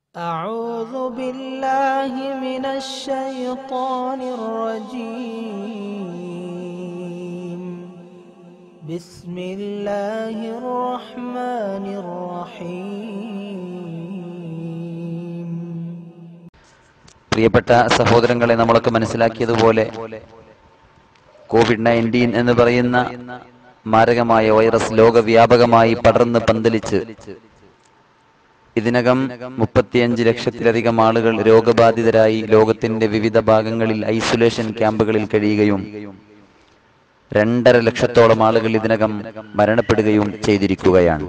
أعوذ بالله من الشيطان الرجيم بسم الله الرحمن الرحيم പ്രിയപ്പെട്ട സഹോദരങ്ങളെ നമ്മളൊക്കെ മനസ്സിലാക്കിയതുപോലെ കോവിഡ് നയൻറ്റീൻ എന്ന് പറയുന്ന മാരകമായ വൈറസ് ലോകവ്യാപകമായി പടർന്ന് പന്തലിച്ച് ഇതിനകം മുപ്പത്തിയഞ്ച് ലക്ഷത്തിലധികം ആളുകൾ രോഗബാധിതരായി ലോകത്തിന്റെ വിവിധ ഭാഗങ്ങളിൽ ഐസൊലേഷൻ ക്യാമ്പുകളിൽ കഴിയുകയും രണ്ടര ലക്ഷത്തോളം ആളുകൾ ഇതിനകം മരണപ്പെടുകയും ചെയ്തിരിക്കുകയാണ്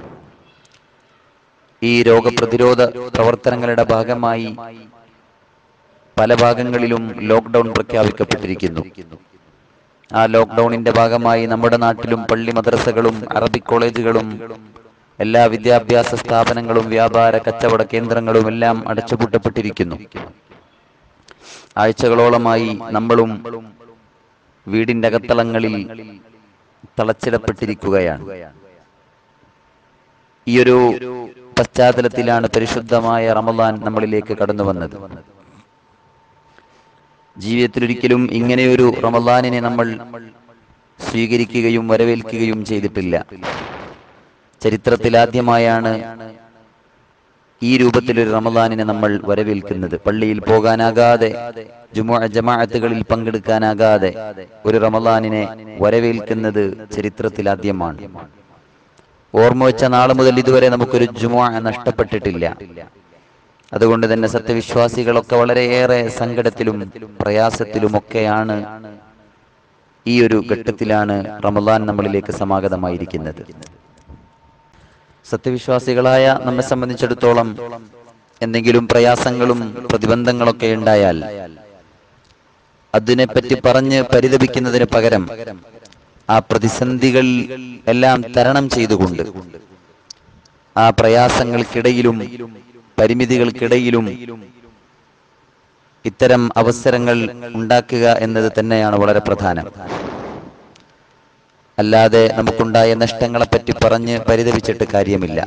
ഈ രോഗപ്രതിരോധ പ്രവർത്തനങ്ങളുടെ ഭാഗമായി പല ഭാഗങ്ങളിലും ലോക്ക്ഡൌൺ പ്രഖ്യാപിക്കപ്പെട്ടിരിക്കുന്നു ആ ലോക്ക്ഡൌണിന്റെ ഭാഗമായി നമ്മുടെ നാട്ടിലും പള്ളി മദ്രസകളും അറബിക് കോളേജുകളും എല്ലാ വിദ്യാഭ്യാസ സ്ഥാപനങ്ങളും വ്യാപാര കച്ചവട കേന്ദ്രങ്ങളും എല്ലാം അടച്ചുപൂട്ടപ്പെട്ടിരിക്കുന്നു ആഴ്ചകളോളമായി നമ്മളും വീടിന്റെ അകത്തളങ്ങളിൽ തളച്ചിടപ്പെട്ടിരിക്കുകയാണ് ഈയൊരു പശ്ചാത്തലത്തിലാണ് പരിശുദ്ധമായ റമദാൻ നമ്മളിലേക്ക് കടന്നു വന്നത് ജീവിതത്തിലൊരിക്കലും ഇങ്ങനെയൊരു റമദാനിനെ നമ്മൾ സ്വീകരിക്കുകയും വരവേൽക്കുകയും ചെയ്തിട്ടില്ല ചരിത്രത്തിൽ ആദ്യമായാണ് ഈ രൂപത്തിലൊരു റമദാനിനെ നമ്മൾ വരവേൽക്കുന്നത് പള്ളിയിൽ പോകാനാകാതെ ജുമുഅ ജമാഅത്തുകളിൽ പങ്കെടുക്കാനാകാതെ ഒരു റമദാനിനെ വരവേൽക്കുന്നത് ചരിത്രത്തിൽ ആദ്യമാണ് ഓർമ്മ വെച്ച നാൾ മുതൽ ഇതുവരെ നമുക്കൊരു ജുമുഅ നഷ്ടപ്പെട്ടിട്ടില്ല അതുകൊണ്ട് തന്നെ സത്യവിശ്വാസികളൊക്കെ വളരെയേറെ സങ്കടത്തിലും പ്രയാസത്തിലുമൊക്കെയാണ് ഈ ഒരു ഘട്ടത്തിലാണ് റമദാൻ നമ്മളിലേക്ക് സമാഗതമായിരിക്കുന്നത് സത്യവിശ്വാസികളായ നമ്മെ സംബന്ധിച്ചിടത്തോളം എന്തെങ്കിലും പ്രയാസങ്ങളും പ്രതിബന്ധങ്ങളൊക്കെ ഉണ്ടായാൽ അതിനെപ്പറ്റി പറഞ്ഞ് പരിതപിക്കുന്നതിന് പകരം ആ പ്രതിസന്ധികൾ എല്ലാം തരണം ചെയ്തുകൊണ്ട് ആ പ്രയാസങ്ങൾക്കിടയിലും പരിമിതികൾക്കിടയിലും ഇത്തരം അവസരങ്ങൾ ഉണ്ടാക്കുക എന്നത് തന്നെയാണ് വളരെ പ്രധാനം അല്ലാതെ നമുക്കുണ്ടായ നഷ്ടങ്ങളെപ്പറ്റി പറഞ്ഞ് പരിതപിച്ചിട്ട് കാര്യമില്ല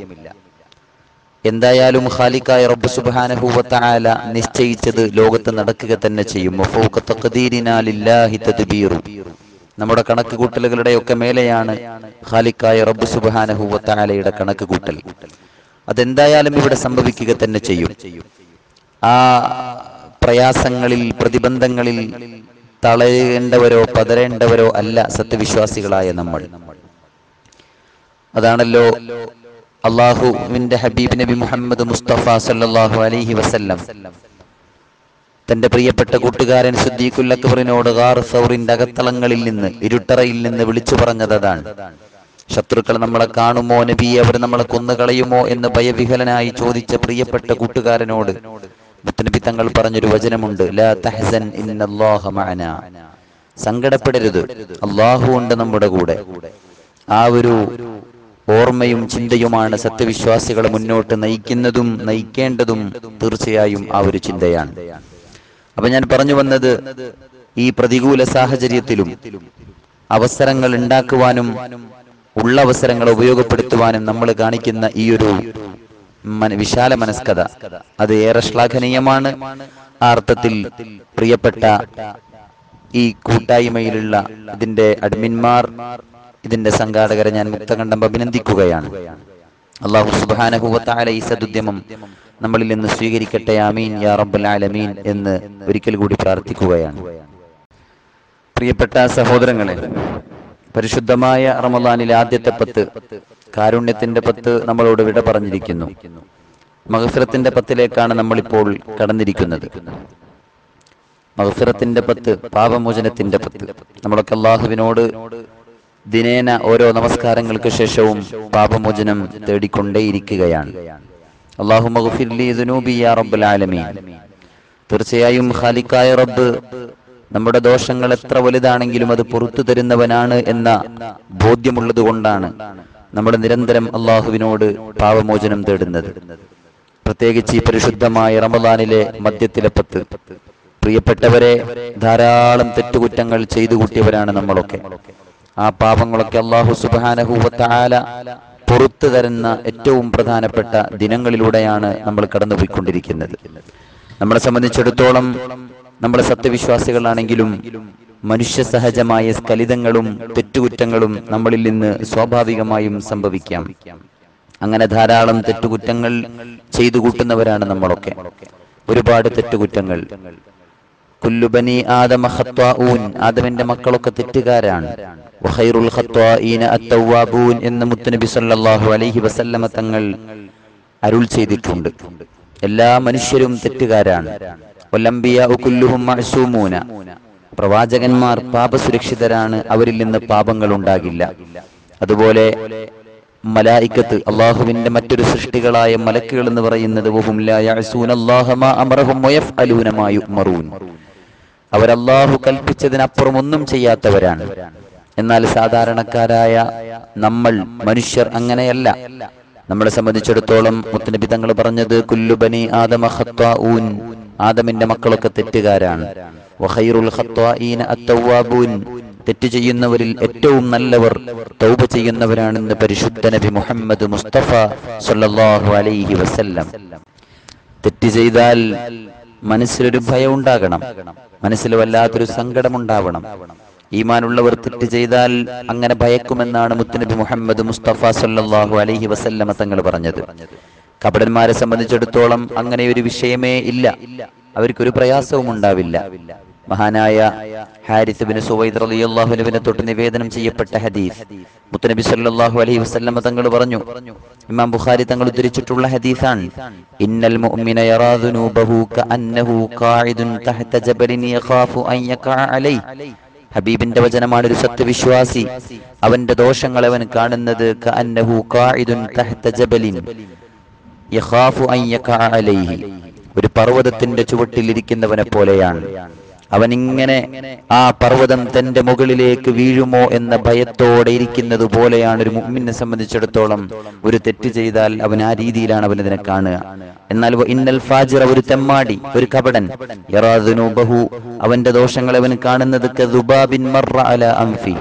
എന്തായാലും ഖാലിക്കായ റബ്ബ് സുബ്ഹാനഹുവതആല നിശ്ചയിച്ചത് ലോകത്ത് നടക്കുക തന്നെ ചെയ്യും വഫൗക തഖ്ദീരിനാ ലില്ലാഹി തദ്ബീറു നമ്മുടെ കണക്ക് കൂട്ടലുകളുടെ ഒക്കെ മേലെയാണ് ഖാലിക്കായ റബ്ബ് സുബ്ഹാനഹുവതആലയുടെ കണക്ക് കൂട്ടൽ അതെന്തായാലും ഇവിടെ സംഭവിക്കുക തന്നെ ചെയ്യും ആ പ്രയാസങ്ങളിൽ പ്രതിബന്ധങ്ങളിൽ തളരേണ്ടവരോ പതരേണ്ടവരോ അല്ല സത്യവിശ്വാസികളായ നമ്മൾ അതാണല്ലോ അള്ളാഹുവിന്റെ ഹബീബ് നബി മുഹമ്മദ് മുസ്തഫ സല്ലല്ലാഹു അലൈഹി വസല്ലം തന്റെ പ്രിയപ്പെട്ട കൂട്ടുകാരൻ സുദ്ദീഖുൽ അക്ബറിനോട് ഗാർ സൗറിന്റെ അകത്തളങ്ങളിൽ നിന്ന് ഇരുട്ടറയിൽ നിന്ന് വിളിച്ചു പറഞ്ഞത് അതാണ് ശത്രുക്കൾ നമ്മളെ കാണുമോ നബി അവർ നമ്മളെ കൊന്നുകളയുമോ എന്ന് ഭയവിഹലനായി ചോദിച്ച പ്രിയപ്പെട്ട കൂട്ടുകാരനോട് മുത്തനബി തങ്ങൾ പറഞ്ഞൊരു വചനമുണ്ട് ലാ തഹ്സൻ ഇന്നല്ലാഹ മഅനാ സങ്കടപ്പെടരുത് അള്ളാഹു ഉണ്ട് നമ്മുടെ കൂടെ ആ ഒരു ഓർമ്മയും ചിന്തയുമാണ് സത്യവിശ്വാസികളെ മുന്നോട്ട് നയിക്കുന്നതും നയിക്കേണ്ടതും തീർച്ചയായും ആ ഒരു ചിന്തയാണ് അപ്പൊ ഞാൻ പറഞ്ഞു വന്നത് ഈ പ്രതികൂല സാഹചര്യത്തിലും അവസരങ്ങൾ ഉണ്ടാക്കുവാനും ഉള്ള അവസരങ്ങൾ ഉപയോഗപ്പെടുത്തുവാനും നമ്മൾ കാണിക്കുന്ന ഈ ഒരു മന- വിശാല മനസ്കത അത് ഏറെ ശ്ലാഘനീയമാണ് ആ അർത്ഥത്തിൽ പ്രിയപ്പെട്ട ഈ കൂട്ടായ്മയിലുള്ള ഇതിന്റെ അഡ്മിന്മാർ ഇതിന്റെ സംഘാടകരെ ഞാൻ മുക്തകണ്ഠം അഭിനന്ദിക്കുകയാണ് അള്ളാഹു സുബാനഹുവത്താല ഈ സദുദ്യമം നമ്മളിൽ നിന്ന് സ്വീകരിക്കട്ടെ ആമീൻ യാ റബ്ബൽ ആലമീൻ എന്ന് ഒരിക്കൽ കൂടി പ്രാർത്ഥിക്കുകയാണ് പ്രിയപ്പെട്ട സഹോദരങ്ങളെ പരിശുദ്ധമായ റമദാനിലെ ആദ്യത്തെ പത്ത് കാരുണ്യത്തിന്റെ പത്ത് നമ്മളോട് വിട പറഞ്ഞിരിക്കുന്നു മഹഫിറത്തിന്റെ പത്തിലേക്കാണ് നമ്മളിപ്പോൾ കടന്നിരിക്കുന്നത് മഹഫിറത്തിന്റെ പത്ത് പാപമോചനത്തിന്റെ പത്ത് നമ്മളൊക്കെ അള്ളാഹുവിനോട് ദിനേന ഓരോ നമസ്കാരങ്ങൾക്ക് ശേഷവും പാപമോചനം തേടിക്കൊണ്ടേയിരിക്കുകയാണ് അള്ളാഹു മഗ്ഫിർലി ദുനൂബി യാ റബ്ബൽ ആലമീൻ തീർച്ചയായും ഖാലിക്കായ റബ്ബ് നമ്മുടെ ദോഷങ്ങൾ എത്ര വലുതാണെങ്കിലും അത് പുറത്തു തരുന്നവനാണ് എന്ന ബോധ്യമുള്ളത് കൊണ്ടാണ് നമ്മൾ നിരന്തരം അള്ളാഹുവിനോട് പാപമോചനം തേടുന്നത് പ്രത്യേകിച്ച് ഈ പരിശുദ്ധമായ റമദാനിലെ മദ്യത്തിലെ പത്ത് പ്രിയപ്പെട്ടവരെ ധാരാളം തെറ്റുകുറ്റങ്ങൾ ചെയ്തു കൂട്ടിയവരാണ് നമ്മളൊക്കെ ആ പാപങ്ങളൊക്കെ അള്ളാഹു സുബാനഹൂവത്താല പുറത്തു തരുന്ന ഏറ്റവും പ്രധാനപ്പെട്ട ദിനങ്ങളിലൂടെയാണ് നമ്മൾ കടന്നുപോയിക്കൊണ്ടിരിക്കുന്നത് നമ്മളെ സംബന്ധിച്ചിടത്തോളം നമ്മളെ സത്യവിശ്വാസികളാണെങ്കിലും മനുഷ്യ സഹജമായ സ്കലിതങ്ങളും തെറ്റുകുറ്റങ്ങളും നമ്മളിൽ നിന്ന് സ്വാഭാവികമായും സംഭവിക്കാം അങ്ങനെ ധാരാളം തെറ്റുകുറ്റങ്ങൾ ചെയ്തു കൂട്ടുന്നവരാണ് നമ്മളൊക്കെ ഒരുപാട് തെറ്റുകുറ്റങ്ങൾ കുല്ലുബനി ആദമ ഖത്വാഊൻ ആദമിന്റെ മക്കളൊക്കെ തെറ്റുകാരാണ് വഖൈറുൽ ഖത്വാഈന അത്തവ്വാബൂൻ എന്ന് മുത്തുനബി സല്ലല്ലാഹു അലൈഹി വസല്ലമ തങ്ങൾ അരുൾ ചെയ്തിട്ടുണ്ട് എല്ലാ മനുഷ്യരും തെറ്റുകാരാണ് വല്ലംബിയാഉ കുല്ലുഹും മഅ്സൂമൂന പ്രവാചകന്മാർ പാപസുരക്ഷിതരാണ് അവരിൽ നിന്ന് പാപങ്ങൾ ഉണ്ടാകില്ല അതുപോലെ മലായിക്കത്ത് അള്ളാഹുവിന്റെ മറ്റൊരു സൃഷ്ടികളായ മലക്കുകൾ എന്ന് പറയുന്നത് വഹും ലാ യഅ്സൂന അല്ലാഹ മാ അമറഹും വയഫ്അലൂന മാ യുഅ്മറൂൻ അവർ അള്ളാഹു കൽപ്പിച്ചതിനപ്പുറം ഒന്നും ചെയ്യാത്തവരാണ് എന്നാൽ സാധാരണക്കാരായ നമ്മൾ മനുഷ്യർ അങ്ങനെയല്ല നമ്മളെ സംബന്ധിച്ചിടത്തോളം മുത്തനബി തങ്ങൾ പറഞ്ഞത് കുല്ലുബനി ആദമ ഖത്വാഊൻ ആദമിന്റെ മക്കളൊക്കെ തെറ്റുകാരാണ് വഖൈറുൽ ഖത്വാഈന അത്തവ്വാബൂൻ തെറ്റ് ചെയ്യുന്നവരിൽ ഏറ്റവും നല്ലവർ തൗബ ചെയ്യുന്നവരാണെന്ന് പരിശുദ്ധ നബി മുഹമ്മദ് മുസ്തഫ സല്ലല്ലാഹു അലൈഹി വസല്ലം തെറ്റ് ചെയ്താൽ മനസ്സിലൊരു ഭയം ഉണ്ടാകണം മനസ്സിൽ വല്ലാത്തൊരു സങ്കടം ഉണ്ടാവണം ഈമാനുള്ളവർ തെറ്റ് ചെയ്താൽ അങ്ങനെ ഭയക്കുമെന്നാണ് മുത്തുനബി മുഹമ്മദ് മുസ്തഫ സല്ലല്ലാഹു അലൈഹി വസല്ലമ തങ്ങൾ പറഞ്ഞത് കപടന്മാരെ സംബന്ധിച്ചിടത്തോളം അങ്ങനെ ഒരു വിഷയമേ ഇല്ല അവർക്കൊരു പ്രയാസവും ഉണ്ടാവില്ല മഹാനായ ഹാരിസ് ബിൻ സുവൈദ് റളിയല്ലാഹു അൻഹുവിനെ തൊട്ട് നിവേദനം ചെയ്യപ്പെട്ട ഹദീസ് മുത്തനബി സല്ലല്ലാഹു അലൈഹി വസല്ലമ തങ്ങൾ പറഞ്ഞു ഇമാം ബുഖാരി തങ്ങൾ ഉദ്ധരിച്ചിട്ടുള്ള ഹദീസാണ് ഇന്നൽ മുഅ്മിന യറാ ദുനൂബഹു കഅന്നഹു ഖാഇദുൻ തഹത ജബലിൻ യഖാഫു അൻ യഖഅ അലൈഹി ഹബീബിന്റെ വചനമാണ് ഒരു സത്യവിശ്വാസി അവന്റെ ദോഷങ്ങൾ അവൻ കാണുന്നത് കഅന്നഹു ഖാഇദുൻ തഹത ജബലിൻ യഖാഫു അൻ യഖഅ അലൈഹി ഒരു പർവ്വതത്തിന്റെ ചുവട്ടിൽ ഇരിക്കുന്നവനെ പോലെയാണ് അവൻ ഇങ്ങനെ ആ പർവ്വതം തന്റെ മുകളിലേക്ക് വീഴുമോ എന്ന ഭയത്തോടെ ഇരിക്കുന്നത് പോലെയാണ് ഒരു മുമ്മിനെ സംബന്ധിച്ചിടത്തോളം ഒരു തെറ്റ് ചെയ്താൽ അവൻ ആ രീതിയിലാണ് അവൻ ഇതിനെ കാണുക എന്നാൽ വ ഇന്നൽ ഫാജിറ ഒരു തെമ്മാടി ഒരു കപടൻ യറാദുനൂബഹു അവന്റെ ദോഷങ്ങൾ അവൻ കാണുന്നത് കദുബാബിൻ മർറ അല അംഫി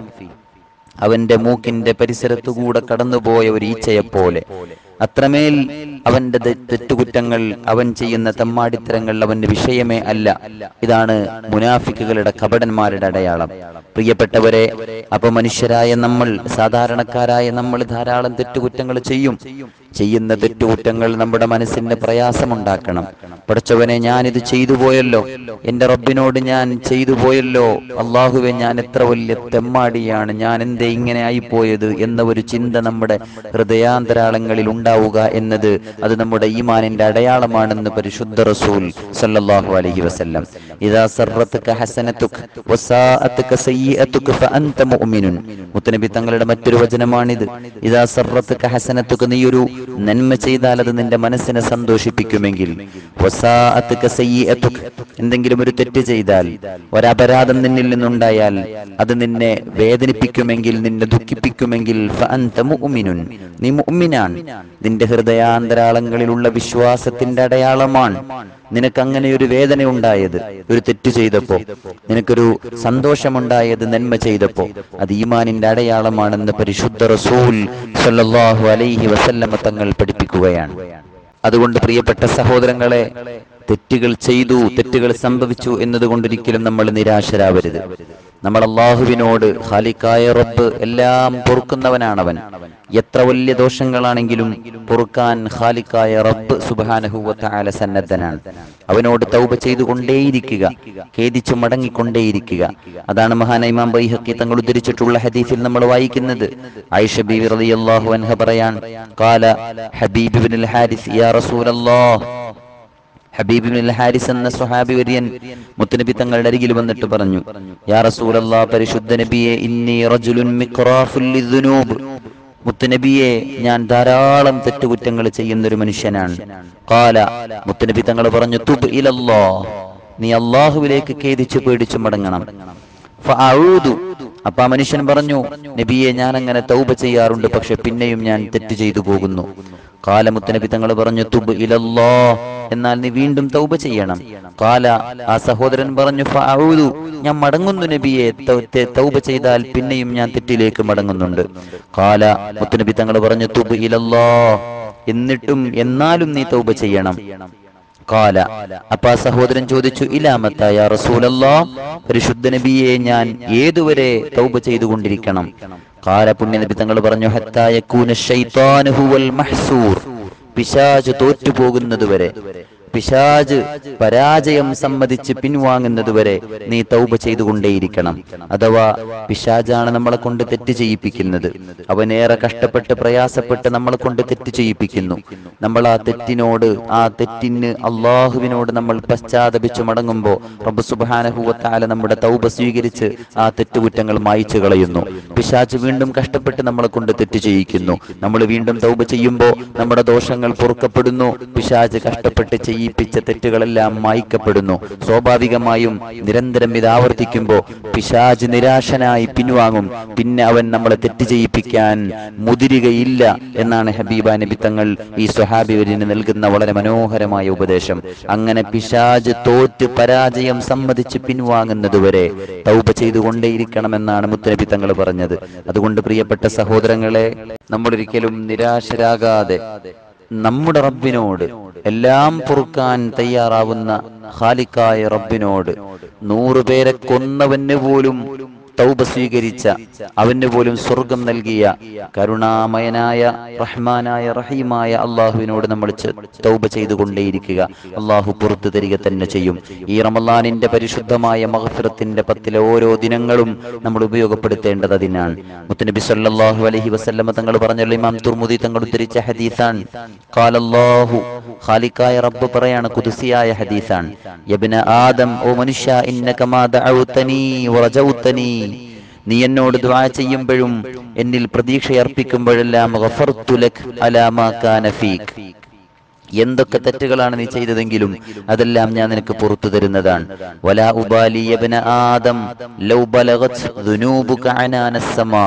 അവന്റെ മൂക്കിന്റെ പരിസരത്തുകൂടെ കടന്നുപോയ ഒരു ഈച്ചയെപ്പോലെ അത്രമേൽ അവന്റെ തെ- തെറ്റുകുറ്റങ്ങൾ അവൻ ചെയ്യുന്ന തെമ്മാടിത്തരങ്ങൾ അവന്റെ വിഷയമേ അല്ല ഇതാണ് മുനാഫിക്കുകളുടെ കപടന്മാരുടെ അടയാളം പ്രിയപ്പെട്ടവരെ അപ്പൊ മനുഷ്യരായ നമ്മൾ സാധാരണക്കാരായ നമ്മൾ ധാരാളം തെറ്റുകുറ്റങ്ങൾ ചെയ്യും ചെയ്യുന്ന തെറ്റുകുറ്റങ്ങൾ നമ്മുടെ മനസ്സിന് പ്രയാസമുണ്ടാക്കണം പഠിച്ചവനെ ഞാൻ ഇത് ചെയ്തു പോയല്ലോ എന്റെ റബ്ബിനോട് ഞാൻ ചെയ്തു പോയല്ലോ അള്ളാഹുവെ ഞാൻ എത്ര വലിയ തെമ്മാടിയാണ് ഞാൻ എന്തേ ഇങ്ങനെ ആയിപ്പോയത് എന്ന ഒരു ചിന്ത നമ്മുടെ ഹൃദയാന്തരാളങ്ങളിൽ ഉണ്ടാവുക എന്നത് അത് നമ്മുടെ ഈമാനിന്റെ അടയാളമാണെന്ന് പരിശുദ്ധ റസൂൽ സല്ലല്ലാഹു അലൈഹി വസല്ലം ഇദാ സർറത്തുക ഹസനതുക വസാഅതുക സയ്യിഅതുക ഫഅൻത മുഅ്മിനുൻ മുത്തനബി തങ്ങളുടെ മറ്റൊരു വചനമാണിത് ഇദാ സർറത്തുക ഹസനതുക നീ ഒരു നന്മ ചെയ്താൽ അത് നിന്റെ മനസ്സിനെ സന്തോഷിപ്പിക്കുമെങ്കിൽ വസാഅതുക സയ്യിഅതുക എന്തെങ്കിലും ഒരു തെറ്റ് ചെയ്താൽ ഒരപരാധം നിന്നിൽ നിന്നുണ്ടായാൽ അത് നിന്നെ വേദനിപ്പിക്കുമെങ്കിൽ നിന്നെ ദുഃഖിപ്പിക്കുമെങ്കിൽ ഫഅൻത മുഅ്മിനുൻ നീ മുഅ്മിനാണ് നിന്റെ ഹൃദയാന്തരാളങ്ങളിലുള്ള വിശ്വാസത്തിന്റെ അടയാളമാണ് നിനക്ക് അങ്ങനെ ഒരു വേദന ഉണ്ടായത് ഒരു തെറ്റ് ചെയ്തപ്പോ നിനക്കൊരു സന്തോഷമുണ്ടായത് നന്മ ചെയ്തപ്പോ അത് ഈമാനിന്റെ അടയാളമാണെന്ന് പരിശുദ്ധ റസൂൽ സല്ലല്ലാഹു അലൈഹി വസല്ലമ തങ്ങൾ പഠിപ്പിക്കുകയാണ് അതുകൊണ്ട് പ്രിയപ്പെട്ട സഹോദരങ്ങളെ തെറ്റുകൾ ചെയ്തു തെറ്റുകൾ സംഭവിച്ചു എന്നതുകൊണ്ടൊരിക്കലും നമ്മൾ നിരാശരാവരുത് നമ്മൾ അള്ളാഹുവിനോട് ഖാലിക്കായ റബ്ബ് എല്ലാം പൊറുക്കുന്നവനാണവൻ എത്ര വലിയ ദോഷങ്ങളാണെങ്കിലും പൊറുക്കാൻ ഖാലിക്കായ റബ്ബ് സുബാനഹുവല സന്നദ്ധനാണ് അവനോട് തൗബ ചെയ്തുകൊണ്ടേയിരിക്കുക ഖേദിച്ചു മടങ്ങിക്കൊണ്ടേയിരിക്കുക അതാണ് മഹാന ഇമാം ബൈഹക്കി തങ്ങൾ ഉദ്ധരിച്ചിട്ടുള്ള ഹദീസിൽ നമ്മൾ വായിക്കുന്നത് ആയിഷ ബീവി റളിയല്ലാഹു അൻഹ പറയാൻ കാല ഹബീബ് ഇബ്നുൽ ഹാരിസ് യാ റസൂലല്ലാഹ് ഹബീബ് ബിൻ ഹാരിസ് എന്ന സ്വഹാബി വര്യൻ മുത്തനബി തങ്ങളുടെ അരികിൽ വന്നിട്ട് പറഞ്ഞു യാ റസൂലല്ലാ പരിശുദ്ധ നബിയെ ഇന്നി റജുലുൻ മിഖ്റാഫുൽ ലിദ്ദുനൂബ് മുത്തനബിയെ ഞാൻ ധാരാളം തെറ്റുകുറ്റങ്ങൾ ചെയ്യുന്ന ഒരു മനുഷ്യനാണ് കാല മുത്തനബി തങ്ങൾ പറഞ്ഞു തുബ് ഇലല്ലാ നീ അള്ളാഹുവിലേക്ക് ഖേദിച്ചു പേടിച്ചു മടങ്ങണം ഫഅഊദു അപ്പൊ ആ മനുഷ്യൻ പറഞ്ഞു നബിയെ ഞാൻ അങ്ങനെ തൗബ ചെയ്യാറുണ്ട് പക്ഷെ പിന്നെയും ഞാൻ തെറ്റ് ചെയ്തു പോകുന്നു കാലമുത്തനബി തങ്ങൾ പറഞ്ഞു തുബ് ഇലല്ലാ എന്നാൽ നീ വീണ്ടും തൗബ ചെയ്യണം കാല ആ സഹോദരൻ പറഞ്ഞു ഫഅഊദു ഞാൻ മടങ്ങുന്നു നബിയെ തൗ- തെ- തൗബ ചെയ്താൽ പിന്നെയും ഞാൻ തെറ്റിലേക്ക് മടങ്ങുന്നുണ്ട് കാല മുത്തുനബി തങ്ങൾ പറഞ്ഞു തുബ് ഇലല്ലാ എന്നിട്ടും എന്നാലും നീ തൗബ ചെയ്യണം കാല അപ്പൊ ആ സഹോദരൻ ചോദിച്ചു ഇലാമത്തായ റസൂലല്ലാ പരിശുദ്ധ നബിയെ ഞാൻ ഏതുവരെ തൗബ ചെയ്തുകൊണ്ടിരിക്കണം കാല പുണ്യനബി തങ്ങൾ പറഞ്ഞു ഹത്തായ കൂന ശൈത്താനു ഹുവൽ മഹ്സൂർ പിശാച് തോറ്റുപോകുന്നതുവരെ പിശാജ് പരാജയം സമ്മതിച്ച് പിൻവാങ്ങുന്നതുവരെ നീ തൗബ ചെയ്തുകൊണ്ടേയിരിക്കണം അഥവാ പിശാജാണ് നമ്മളെ കൊണ്ട് തെറ്റ് ചെയ്യിപ്പിക്കുന്നത് അവനേറെ കഷ്ടപ്പെട്ട് പ്രയാസപ്പെട്ട് നമ്മളെ കൊണ്ട് തെറ്റ് ചെയ്യിപ്പിക്കുന്നു നമ്മൾ ആ തെറ്റിനോട് ആ തെറ്റിന് അള്ളാഹുവിനോട് നമ്മൾ പശ്ചാത്തപിച്ചു മടങ്ങുമ്പോൾ റബ്ബ് സുബാനഹുവത്താല നമ്മുടെ തൗബ സ്വീകരിച്ച് ആ തെറ്റുകുറ്റങ്ങൾ മായിച്ചു കളയുന്നു പിശാജ് വീണ്ടും കഷ്ടപ്പെട്ട് നമ്മളെ കൊണ്ട് തെറ്റ് ചെയ്യിക്കുന്നു നമ്മൾ വീണ്ടും തൗബ ചെയ്യുമ്പോൾ നമ്മുടെ ദോഷങ്ങൾ പൊറുക്കപ്പെടുന്നു പിശാജ് കഷ്ടപ്പെട്ട് ചെയ്യിപ്പിച്ച തെറ്റുകളെല്ലാം മായ്ക്കപ്പെടുന്നു സ്വാഭാവികമായും നിരന്തരം ഇത് ആവർത്തിക്കുമ്പോൾ പിശാജ് നിരാശനായി പിൻവാങ്ങും പിന്നെ അവൻ നമ്മളെ തെറ്റ് ചെയ്യിപ്പിക്കാൻ മുതിരുകയില്ല എന്നാണ് ഹബീബ നബി തങ്ങൾ ഈ സ്വഹാബിവരിന് നൽകുന്ന വളരെ മനോഹരമായ ഉപദേശം അങ്ങനെ പിശാജ് തോറ്റ് പരാജയം സമ്മതിച്ച് പിൻവാങ്ങുന്നതുവരെ തൗബ ചെയ്തുകൊണ്ടേയിരിക്കണമെന്നാണ് മുത്തനബി തങ്ങൾ പറഞ്ഞത് അതുകൊണ്ട് പ്രിയപ്പെട്ട സഹോദരങ്ങളെ നമ്മളൊരിക്കലും നിരാശരാകാതെ നമ്മുടെ റബ്ബിനോട് എല്ലാം പൊറുക്കാൻ തയ്യാറാവുന്ന ഖാലിക്കായ റബ്ബിനോട് നൂറുപേരെ കൊന്നവന് പോലും തൗബ സ്വീകരിച്ച അവന് പോലും സ്വർഗം നൽകിയ കരുണാമയനായ റഹ്മാനായ റഹീമായ അള്ളാഹുവിനോട് നമ്മൾ ചെ- തൗബ ചെയ്തുകൊണ്ടേയിരിക്കുക അള്ളാഹു പുറത്തു തരിക തന്നെ ചെയ്യും ഈ റമലാനിന്റെ പരിശുദ്ധമായ മഹഫിറത്തിന്റെ പത്തിലെ ഓരോ ദിനങ്ങളും നമ്മൾ ഉപയോഗപ്പെടുത്തേണ്ടത് അതിനാണ് മുത്തനബി സല്ലല്ലാഹു അലൈഹി വസല്ലമ തങ്ങൾ പറഞ്ഞല്ലോ ഇമാം തുർമുദി തങ്ങൾ ഉദ്ധരിച്ച ഹദീസാണ് ഖാലല്ലാഹു ഖാലിക്കായ റബ്ബ് പറയാണ് കുദുസിയായ ഹദീസാണ് യബ്ന ആദം ഓ മനുഷ്യ ഇന്നക മാ ദഅൗതനി വറജൗതനി നീ എന്നോട് ദുആ ചെയ്യുമ്പോഴും എന്നിൽ പ്രതീക്ഷയർപ്പിക്കുമ്പോഴെല്ലാം ഗഫർതു ലക് അലാ മാ കാന ഫീക് എന്തൊക്കെ തെറ്റുകളാണ് നീ ചെയ്തതെങ്കിലും അതെല്ലാം ഞാൻ നിനക്ക് പുറത്തു തരുന്നതാണ് വലാ ഉബാലി യബ്ന ആദം ലൗ ബലഗത് ദുനൂബുക അനാന സമാ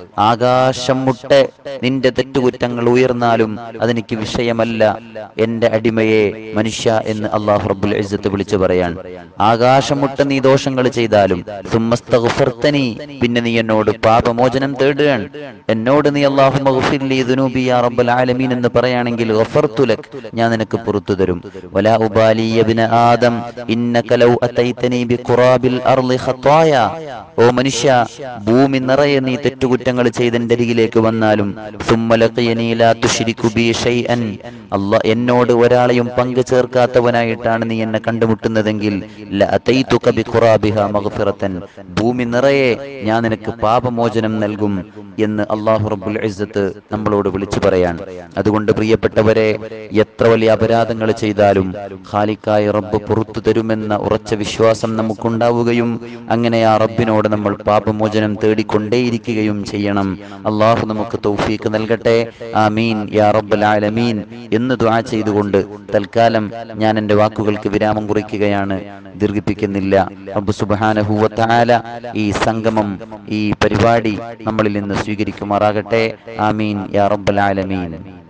ആകാശം മുട്ടെ നിന്റെ തെറ്റുകുറ്റങ്ങൾ ഉയർന്നാലും അതെനിക്ക് വിഷയമല്ല എന്റെ അടിമയെ മനുഷ്യ എന്ന് അള്ളാഹു റബ്ബുൽ ഇസ്സത്ത് വിളിച്ചു പറയാൻ ആകാശം മുട്ട നീ ദോഷങ്ങൾ ചെയ്താലും സുമ്മസ്തഗ്ഫർതനി പിന്നെ നീ എന്നോട് പാപമോചനം തേടുകയാണ് എന്നോട് നീ അള്ളാഹു മഗ്ഫിർലി ദുനൂബി യാ റബ്ബൽ ആലമീൻ എന്ന് പറയുകയാണെങ്കിൽ ഗഫർതു ലക് ഞാൻ നിനക്ക് പുറത്തു തരും വലാ ഉബാലി യബ്ന ആദം ഇന്നക ലൗ അതൈതനി ബിഖുറാബിൽ അർളി ഖതായ ഓ മനുഷ്യ ഭൂമി നിറയെ നീ തെറ്റുകുറ്റങ്ങൾ ചെയ്ത് എന്റെ അരികിലേക്ക് വന്നാലും സുമ്മ ലഖിയനി ലാ തുശ്രികു ബി ഷൈഅൻ അല്ലാ എന്നോട് ഒരാളെയും പങ്കു ചേർക്കാത്തവനായിട്ടാണ് നീ എന്നെ കണ്ടുമുട്ടുന്നതെങ്കിൽ ലഅതൈതുക ബിഖുറാബിഹാ മഗ്ഫിറതൻ ഭൂമി നിറയെ ഞാൻ നിനക്ക് പാപമോചനം നൽകും എന്ന് അള്ളാഹു റബ്ബുൽ ഇസ്സത്ത് നമ്മളോട് വിളിച്ചു പറയാൻ അതുകൊണ്ട് പ്രിയപ്പെട്ടവരെ എത്ര വലിയ അപരാധങ്ങൾ ചെയ്താലും ഖാലിക്കായ റബ്ബ് പുറത്തു തരുമെന്ന ഉറച്ച വിശ്വാസം നമുക്കുണ്ടാവുകയും അങ്ങനെ ആ റബ്ബിനോട് നമ്മൾ പാപമോചനം തേടിക്കൊണ്ടേയിരിക്കുകയും ചെയ്യണം അള്ളാഹു നമുക്ക് തൗഫീക്ക് നൽകട്ടെ ആമീൻ യാ റബ്ബൽ ആലമീൻ എന്ന് ദുആ ചെയ്തുകൊണ്ട് തൽക്കാലം ഞാൻ എൻ്റെ വാക്കുകൾക്ക് വിരാമം കുറിക്കുകയാണ് ദീർഘിപ്പിക്കുന്നില്ല റബ്ബ് സുബ്ഹാനഹു വ തആല ഈ സംഗമം ഈ പരിപാടി നമ്മളിൽ നിന്ന് സ്വീകരിക്കുമാറാകട്ടെ ആമീൻ യാ റബ്ബൽ ആലമീൻ